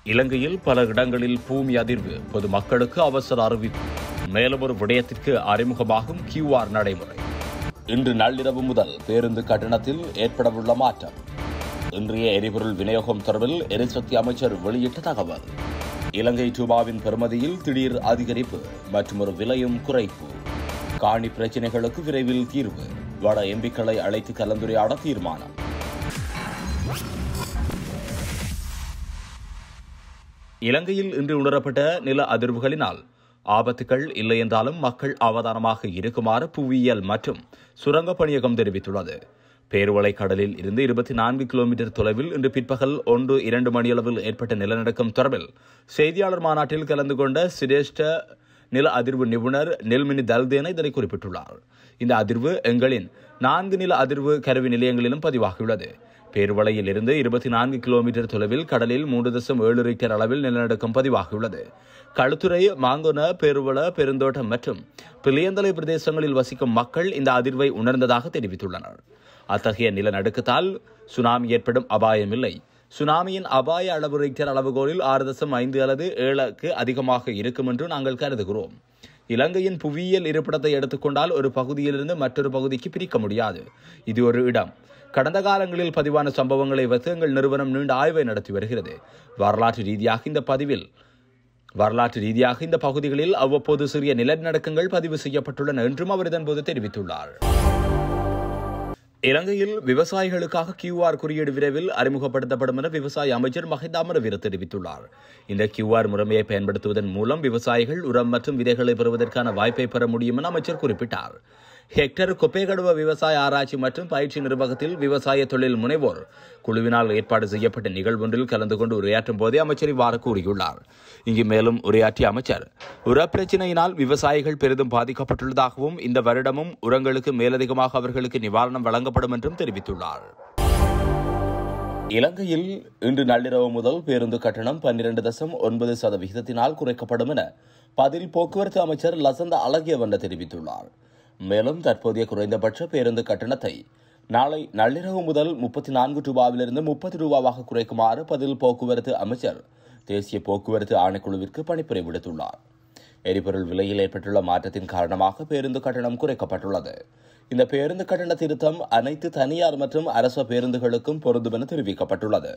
இலங்கையில் பல இடங்களில் பூமி அதிர்வு பொதுமக்களுக்கு அவசர அறிவிப்பு மேலும் ஒரு விடயத்திற்கு அறிமுகமாகும் கியூஆர் நடைமுறை இன்று நள்ளிரவு முதல் பேருந்து கட்டணத்தில் ஏற்படவுள்ள மாற்றம் இன்றைய எரிபொருள் விநியோகம் தொடர்பில் எரிசக்தி அமைச்சர் வெளியிட்ட தகவல் இலங்கை ரூபாவின் பெறுமதியில் திடீர் அதிகரிப்பு மற்றும் ஒரு விலையும் குறைப்பு காணி பிரச்சினைகளுக்கு விரைவில் தீர்வு வட எம்பிக்களை அழைத்து கலந்துரையாட தீர்மானம் இலங்கையில் இன்று உணரப்பட்ட நில அதிர்வுகளினால் ஆபத்துகள் இல்லை என்றாலும் மக்கள் அவதானமாக இருக்குமாறு புவியியல் மற்றும் சுரங்கப் பணியகம் தெரிவித்துள்ளது பேருவளை கடலில் இருந்து இருபத்தி நான்கு கிலோமீட்டர் தொலைவில் இன்று பிற்பகல் ஒன்று இரண்டு மணியளவில் ஏற்பட்ட நிலநடுக்கம் தொடர்பில் செய்தியாளர் மாநாட்டில் கலந்து கொண்ட சிரேஷ்ட நில அதிர்வு நிபுணர் நெல்மினி தல்தேன இதனை குறிப்பிட்டுள்ளார் இந்த அதிர்வு எங்களின் நான்கு நில அதிர்வு கருவி நிலையங்களிலும் பதிவாகியுள்ளது பேருவளையில் இருந்து இருபத்தி நான்கு கிலோமீட்டர் தொலைவில் கடலில் மூன்று தசம் ஏழு ரிக்டர் அளவில் நிலநடுக்கம் பதிவாகியுள்ளது களுத்துறை மாங்குன பெருவள பெருந்தோட்டம் மற்றும் பிளியந்தலை பிரதேசங்களில் வசிக்கும் மக்கள் இந்த அதிர்வை உணர்ந்ததாக தெரிவித்துள்ளனர் அத்தகைய நிலநடுக்கத்தால் சுனாமி ஏற்படும் அபாயமில்லை சுனாமியின் அபாய அளவு ரிக்டர் அளவுகோலில் ஆறு தசம் ஐந்து அல்லது ஏழுக்கு அதிகமாக இருக்கும் என்று நாங்கள் கருதுகிறோம் இலங்கையின் புவியியல் இருப்பிடத்தை எடுத்துக்கொண்டால் ஒரு பகுதியிலிருந்து மற்றொரு பகுதிக்கு பிரிக்க முடியாது இது ஒரு இடம் கடந்த காலங்களில் பதிவான சம்பவங்களை வைத்து எங்கள் நிறுவனம் நீண்ட ஆய்வை நடத்தி வருகிறது வரலாற்று ரீதியாக இந்த பதிவில் வரலாற்று ரீதியாக இந்த பகுதிகளில் அவ்வப்போது சிறிய நிலநடுக்கங்கள் பதிவு செய்யப்பட்டுள்ளன என்றும் அவர் இதன்போது தெரிவித்துள்ளார் இலங்கையில் விவசாயிகளுக்காக கியூஆர் குறியீடு விரைவில் அறிமுகப்படுத்தப்படும் என விவசாய அமைச்சர் மஹிந்த அமரவீர தெரிவித்துள்ளார் இந்த கியூஆர் முறைமையை பயன்படுத்துவதன் மூலம் விவசாயிகள் உரம் மற்றும் விதைகளை பெறுவதற்கான வாய்ப்பை பெற முடியும் என அமைச்சர் குறிப்பிட்டார் ஹெக்டர் கொப்பேகடுவ விவசாய ஆராய்ச்சி மற்றும் பயிற்சி நிர்வாகத்தில் விவசாய தொழில் முனைவோர் குழுவினால் ஏற்பாடு செய்யப்பட்ட நிகழ்வொன்றில் கலந்து கொண்டு உரையாற்றும் போதே அமைச்சர் இவ்வாறு கூறியுள்ளார் இங்கு மேலும் உரையாற்றிய அமைச்சர் உர பிரச்சினையினால் விவசாயிகள் பெரிதும் பாதிக்கப்பட்டுள்ளதாகவும் இந்த வருடமும் உரங்களுக்கு மேலதிகமாக அவர்களுக்கு நிவாரணம் வழங்கப்படும் என்றும் தெரிவித்துள்ளார் இலங்கையில் இன்று நள்ளிரவு முதல் பேருந்து கட்டணம் பன்னிரண்டு தசம் ஒன்பது சதவிகிதத்தினால் குறைக்கப்படும் என பதில் போக்குவரத்து அமைச்சர் லசந்த அழகியவண்ண தெரிவித்துள்ளார் மேலும் தற்போதைய குறைந்தபட்ச பேருந்து கட்டணத்தை நாளை நள்ளிரவு முதல் முப்பத்தி நான்கு ரூபாவிலிருந்து முப்பது ரூபாவாக குறைக்குமாறு பதில் போக்குவரத்து அமைச்சர் தேசிய போக்குவரத்து ஆணைக்குழுவிற்கு பணிப்புரை விடுத்துள்ளார் எரிபொருள் விலையில் ஏற்பட்டுள்ள மாற்றத்தின் காரணமாக பேருந்து கட்டணம் குறைக்கப்பட்டுள்ளது இந்த பேருந்து கட்டண திருத்தம் அனைத்து தனியார் மற்றும் அரச பேருந்துகளுக்கும் பொருந்தும் என தெரிவிக்கப்பட்டுள்ளது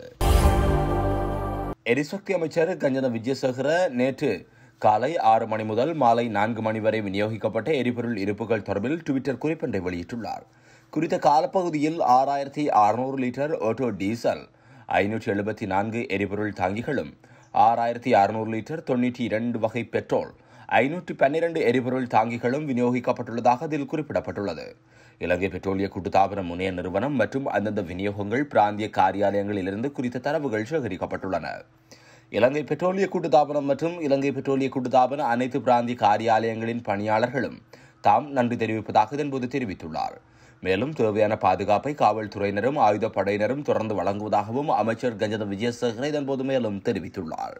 எரிசக்தி அமைச்சர் கஞ்சன விஜயசேகர நேற்று காலை ஆறு மணி முதல் மாலை நான்கு மணி வரை விநியோகிக்கப்பட்ட எரிபொருள் இருப்புகள் தொடர்பில் டுவிட்டர் குறிப்பொன்றை வெளியிட்டுள்ளார் குறித்த காலப்பகுதியில் ஆறாயிரத்தி அறுநூறு லிட்டர் ஆட்டோ டீசல் ஐநூற்றி எழுபத்தி நான்கு எரிபொருள் தாங்கிகளும் ஆறாயிரத்தி அறுநூறு லிட்டர் தொண்ணூற்றி இரண்டு வகை பெட்ரோல் ஐநூற்றி பன்னிரண்டு எரிபொருள் தாங்கிகளும் விநியோகிக்கப்பட்டுள்ளதாக அதில் குறிப்பிடப்பட்டுள்ளது இலங்கை பெட்ரோலிய கூட்டுத்தாபன முனைய நிறுவனம் மற்றும் அந்தந்த விநியோகங்கள் பிராந்திய காரியாலயங்களிலிருந்து குறித்த தரவுகள் சேகரிக்கப்பட்டுள்ளன இலங்கை பெட்ரோலிய கூட்டுத்தாபனம் மற்றும் இலங்கை பெட்ரோலிய கூட்டுத்தாபன அனைத்து பிராந்திய காரியாலயங்களின் பணியாளர்களும் தாம் நன்றி தெரிவிப்பதாக இதன்போது தெரிவித்துள்ளார் மேலும் தேவையான பாதுகாப்பை காவல்துறையினரும் ஆயுதப்படையினரும் தொடர்ந்து வழங்குவதாகவும் அமைச்சர் கஞ்சத விஜயசேகர இதன்போது மேலும் தெரிவித்துள்ளார்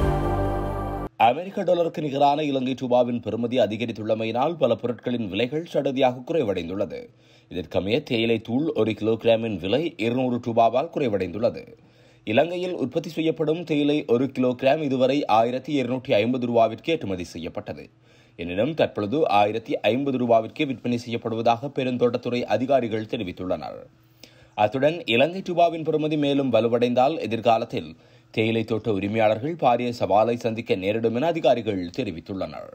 அமெரிக்க டாலருக்கு நிகரான இலங்கை ரூபாவின் பெறுமதி அதிகரித்துள்ளமையினால் பல பொருட்களின் விலைகள் சடதியாக குறைவடைந்துள்ளது இதற்கமைய தேயிலை தூள் ஒரு கிலோகிராமின் விலை இருநூறு ரூபாவால் குறைவடைந்துள்ளது இலங்கையில் உற்பத்தி செய்யப்படும் தேயிலை ஒரு கிலோகிராம் இதுவரை ஆயிரத்தி இருநூற்றி ஐம்பது ரூபாவிற்கு ஏற்றுமதி செய்யப்பட்டது எனினும் தற்பொழுது ஆயிரத்தி ஐம்பது ரூபாவிற்கே விற்பனை செய்யப்படுவதாக பெருந்தோட்டத்துறை அதிகாரிகள் தெரிவித்துள்ளனர் அத்துடன் இலங்கை ரூபாவின் பெறுமதி மேலும் வலுவடைந்தால் எதிர்காலத்தில் தேயிலை தோட்ட உரிமையாளர்கள் பாரிய சவாலை சந்திக்க நேரிடும் என அதிகாரிகள் தெரிவித்துள்ளனர்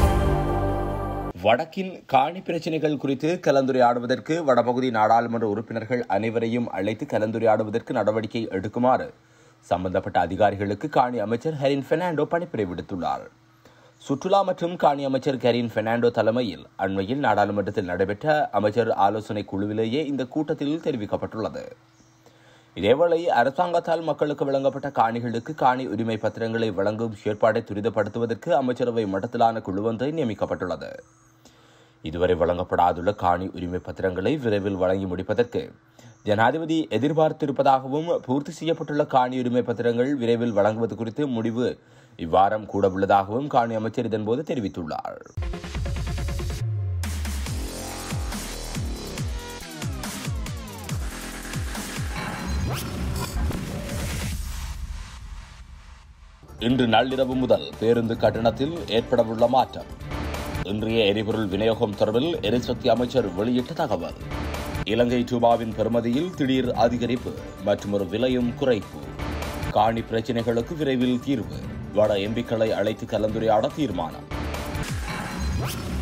வடக்கின் காணி பிரச்சினைகள் குறித்து கலந்துரையாடுவதற்கு வடபகுதி நாடாளுமன்ற உறுப்பினர்கள் அனைவரையும் அழைத்து கலந்துரையாடுவதற்கு நடவடிக்கை எடுக்குமாறு சம்பந்தப்பட்ட அதிகாரிகளுக்கு காணி அமைச்சர் ஹெரின் பெர்னாண்டோ பணிப்புரை விடுத்துள்ளார் சுற்றுலா மற்றும் காணி அமைச்சர் கரீன் பெர்னாண்டோ தலைமையில் அண்மையில் நாடாளுமன்றத்தில் நடைபெற்ற அமைச்சர் ஆலோசனை குழுவிலேயே இந்த கூட்டத்தில் தெரிவிக்கப்பட்டுள்ளது இதேவேளை அரசாங்கத்தால் மக்களுக்கு வழங்கப்பட்ட காணிகளுக்கு காணி உரிமை பத்திரங்களை வழங்கும் செயற்பாட்டை துரிதப்படுத்துவதற்கு அமைச்சரவை மட்டத்திலான குழுவொன்றை நியமிக்கப்பட்டுள்ளது இதுவரை வழங்கப்படாதுள்ள காணி உரிமை பத்திரங்களை விரைவில் வழங்கி முடிப்பதற்கு ஜனாதிபதி எதிர்பார்த்திருப்பதாகவும் பூர்த்தி செய்யப்பட்டுள்ள காணி உரிமை பத்திரங்கள் விரைவில் வழங்குவது குறித்து முடிவு இவ்வாரம் கூட உள்ளதாகவும் காணி அமைச்சர் இதன்போது தெரிவித்துள்ளார் இன்று நள்ளிரவு முதல் பேருந்து கட்டணத்தில் ஏற்படவுள்ள மாற்றம் இன்றைய எரிபொருள் விநியோகம் தொடர்பில் எரிசக்தி அமைச்சர் வெளியிட்ட தகவல் இலங்கை ரூபாவின் பெறுமதியில் திடீர் அதிகரிப்பு மற்றும் ஒரு விலையும் குறைப்பு காணி பிரச்சினைகளுக்கு விரைவில் தீர்வு வட எம்பிக்களை அழைத்து கலந்துரையாட தீர்மானம்